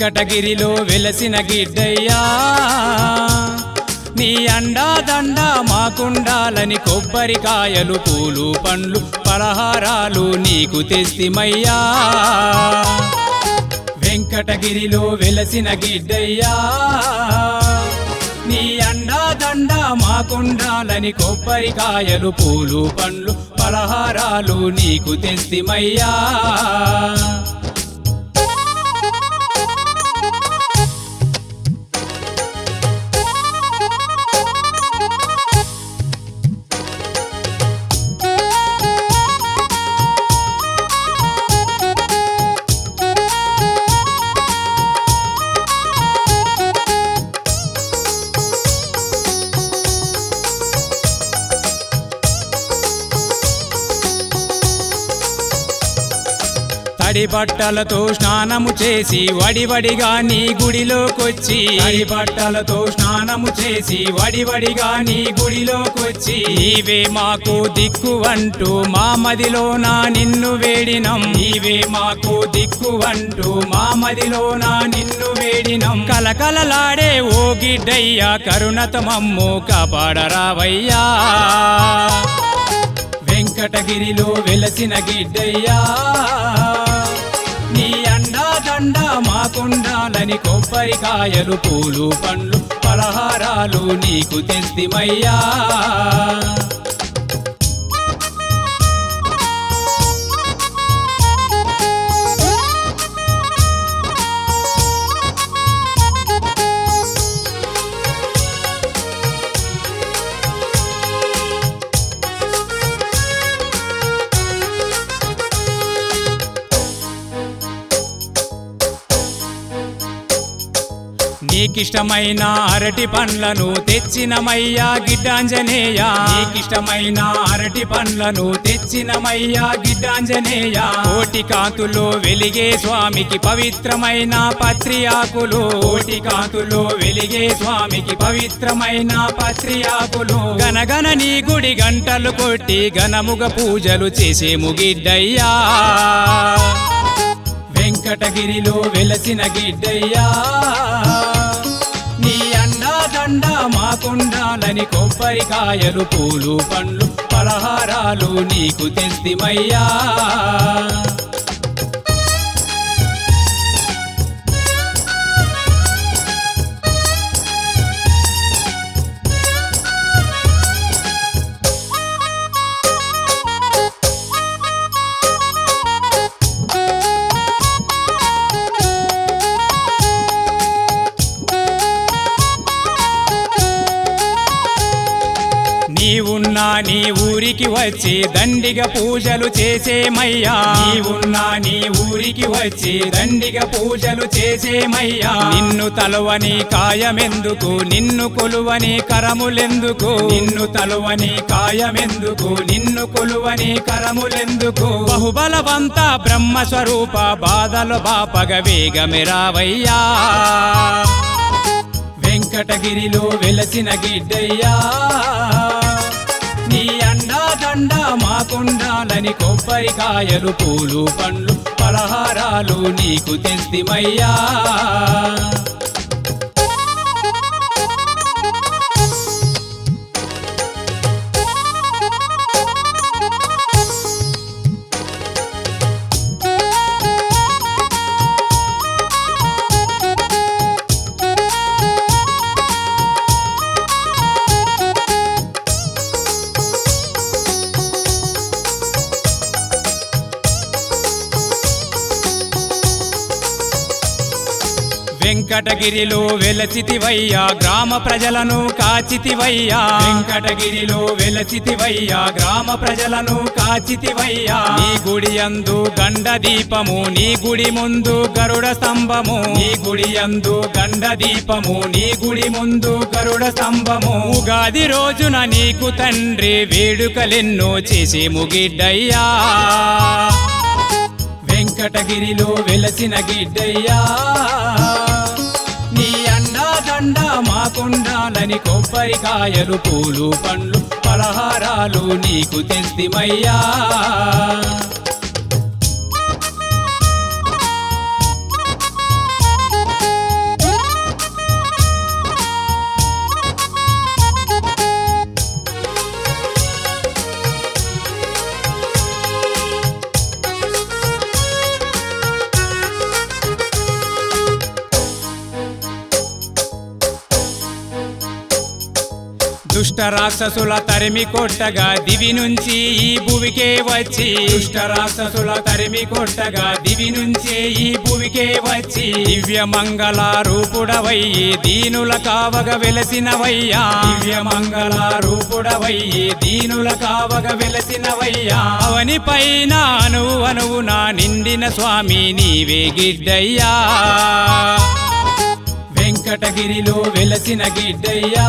వెంకటగిరిలో వెలసిన గిడ్డయ్యా నీ అండా దండ మాకుండాలని కొబ్బరికాయలు పూలు పండ్లు పలహారాలు నీకు తెస్తిమయ్యా వెంకటగిరిలో వెలసిన గిడ్డయ్యా నీ అండా దండ మాకుండాలని కొబ్బరికాయలు పూలు పండ్లు పలహారాలు నీకు తెస్తిమయ్యా తడి బట్టలతో స్నానము చేసి వడివడిగా నీ గుడిలోకొచ్చి తడి బట్టలతో స్నానము చేసి వడివడిగా నీ గుడిలోకొచ్చి నీవే మాకు దిక్కు అంటూ మా మదిలోన నిన్ను వేడినం నీవే మాకు దిక్కు అంటూ మా మదిలోన నిన్ను వేడినం కలకలలాడే ఓ గిడ్డయ్యా కరుణత మమ్ము కాపాడరావయ్యా వెంకటగిరిలో వెలసిన గిడ్డయ్యా నీ అండా దండ మాకుండాలని కొబ్బరికాయలు పూలు పండ్లు పలహారాలు నీకు తెస్తిమయ్యా నీకిష్టమైన అరటి పండ్లను తెచ్చినమయ్యా గిడ్డాంజనేయ నీకిష్టమైన అరటి పండ్లను తెచ్చినమయ్యా గిడ్డాంజనేయ కోటి కాంతులో వెలిగే స్వామికి పవిత్రమైన పత్రి ఆకులు కోటి కాంతులో వెలిగే స్వామికి పవిత్రమైన పత్రి ఆకులు గనగన నీ గుడి గంటలు కొట్టి ఘనముగ పూజలు చేసే ముగిడ్డయ్యా వెంకటగిరిలో వెలసిన గిడ్డయ్యా నీ అండా దండ మాకుండాలని కొబ్బరికాయలు పూలు పండ్లు పలహారాలు నీకు తెస్తిమయ్యా నీవున్నా నీ ఊరికి వచ్చి దండిగ పూజలు చేసేమయ్యా నీవున్నా నీ ఊరికి వచ్చి దండిగ పూజలు చేసేమయ్యా నిన్ను తలువని కాయమెందుకు నిన్ను కొలువని కరములెందుకు నిన్ను తలువని కాయమెందుకు నిన్ను కొలువని కరములెందుకు బహుబలవంత బ్రహ్మ స్వరూప బాధలు బాపగ వేగమెరావయ్యా వెంకటగిరిలో వెలసిన గిడ్డయ్యా నీ అండా దండ మాకుండాలని కొబ్బరికాయలు పూలు పండ్లు పలహారాలు నీకు తెస్తిమయ్యా వెంకటగిరిలో వెలచితివయ్యా గ్రామ ప్రజలను కాచితివయ్యా వెంకటగిరిలో వెలచితివయ్యా గ్రామ ప్రజలను కాచితివయ్యా నీ గుడి యందు గండ దీపము నీ గుడి ముందు గరుడ స్తంభము నీ గుడి యందు గండ దీపము నీ గుడి ముందు గరుడ స్తంభము ఉగాది రోజున నీకు తండ్రి వేడుకలెన్నో చేసే ముగిడ్డయ్యా వెంకటగిరిలో వెలసిన గిడ్డయ్యా నీ అండా దండ మాకుండాలని కొబ్బరికాయలు పూలు పండ్లు పలహారాలు నీకు తెస్తిమయ్యా దుష్ట రాక్షసుల తరిమి కొట్టగా దివి నుంచి ఈ భూమికే వచ్చి దుష్ట రాక్షసుల తరిమి కొట్టగా దివి నుంచి ఈ భూమికే వచ్చి దివ్య మంగళ రూపుడవయ్యి దీనుల కావగ వెలసినవయ్యా దివ్య మంగళ రూపుడవయ్యి దీనుల కావగ వెలసినవయ్యా అవని పైన అనువు అనువు నా నిండిన స్వామి నీవే గిడ్డయ్యా వెంకటగిరిలో వెలసిన గిడ్డయ్యా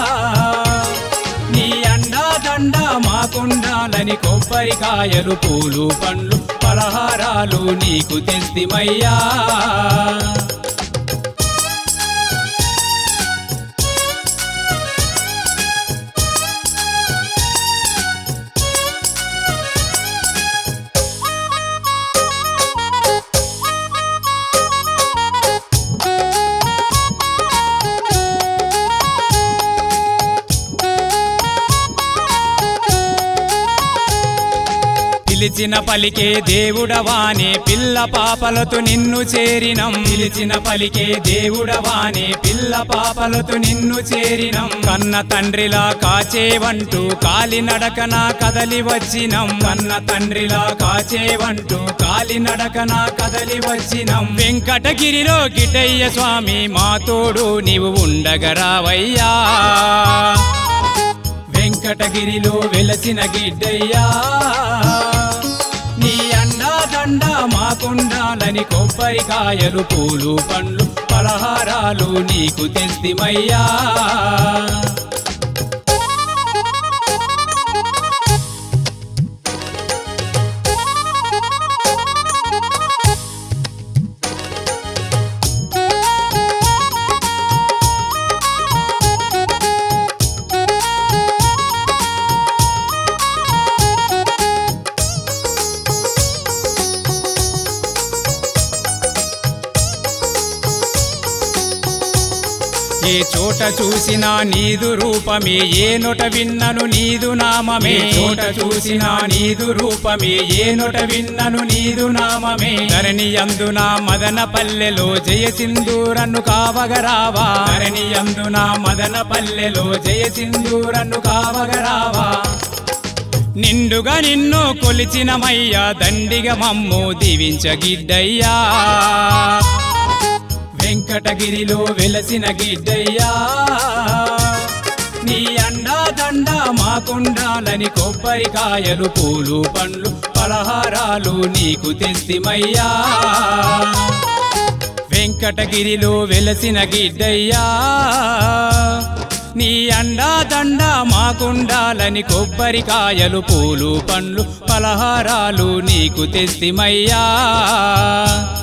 నీ అండా దండ మాకుండాలని కొబ్బరికాయలు పూలు పండ్లు పలహారాలు నీకు తెస్తిమయ్యా పిలిచిన పలికే దేవుడవానే పిల్ల పాపలతో నిన్ను చేరినం పిలిచిన పలికే దేవుడవానే పిల్ల పాపలతో నిన్ను చేరినం కన్న తండ్రిలా కాచేవంటూ కాలినడకన కదలి వచ్చినం కన్న తండ్రిలా కాచేవంటూ కాలినడకన కదలి వచ్చినం వెంకటగిరిలో గిటయ్య స్వామి మా తోడు నీవు ఉండగరావయ్యా వెంకటగిరిలో వెలసిన గిడ్డయ్యా నీ అండా దండ మాకుండాలని కొబ్బరికాయలు పూలు పండ్లు పలహారాలు నీకు తెస్తిమయ్యా ఏ చోట చూసినా నీదు రూపమే ఏ నొట విన్నను నీదు నామమే ఏ చోట చూసినా నీదు రూపమే ఏ నొట విన్నను నీదు నామమే ధరణి అందున మదన పల్లెలో జయ సింధూరన్ను కావగరావా ధరణి అందున మదన పల్లెలో జయ సింధూరన్ను కావగరావా నిండుగా నిన్ను కొలిచినమయ్యా దండిగా మమ్ము దీవించగిడ్డయ్యా వెంకటగిరిలో వెలసిన గిడ్డయ్యా నీ అండా దండ మాకుండాలని కొబ్బరికాయలు పూలు పండ్లు పలహారాలు నీకు తెస్తిమయ్యా వెంకటగిరిలో వెలసిన గిడ్డయ్యా నీ అండా దండ మాకుండాలని కొబ్బరికాయలు పూలు పండ్లు పలహారాలు నీకు తెస్తిమయ్యా